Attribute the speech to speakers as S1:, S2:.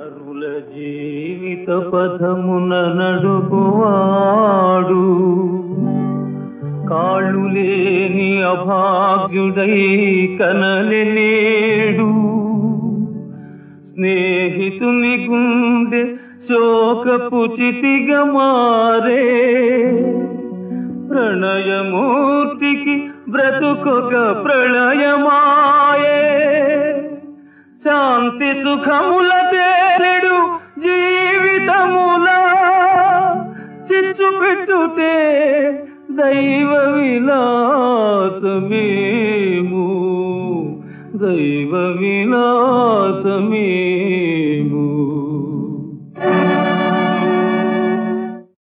S1: నరుల జీవిత పథమున నడుపువాడు కాళ్ళు లేని అభాగ్యుడై కనలేడు స్నేహితుని గుండె శోకపు చితిగా మారే ప్రణయమూర్తికి బ్రతుకొక ప్రళయమాయే శాంతి సుఖముల తేరెడు జీవితముల చిచ్చు పెట్టుతే దైవ విలాసమేము దైవ విలాసమేము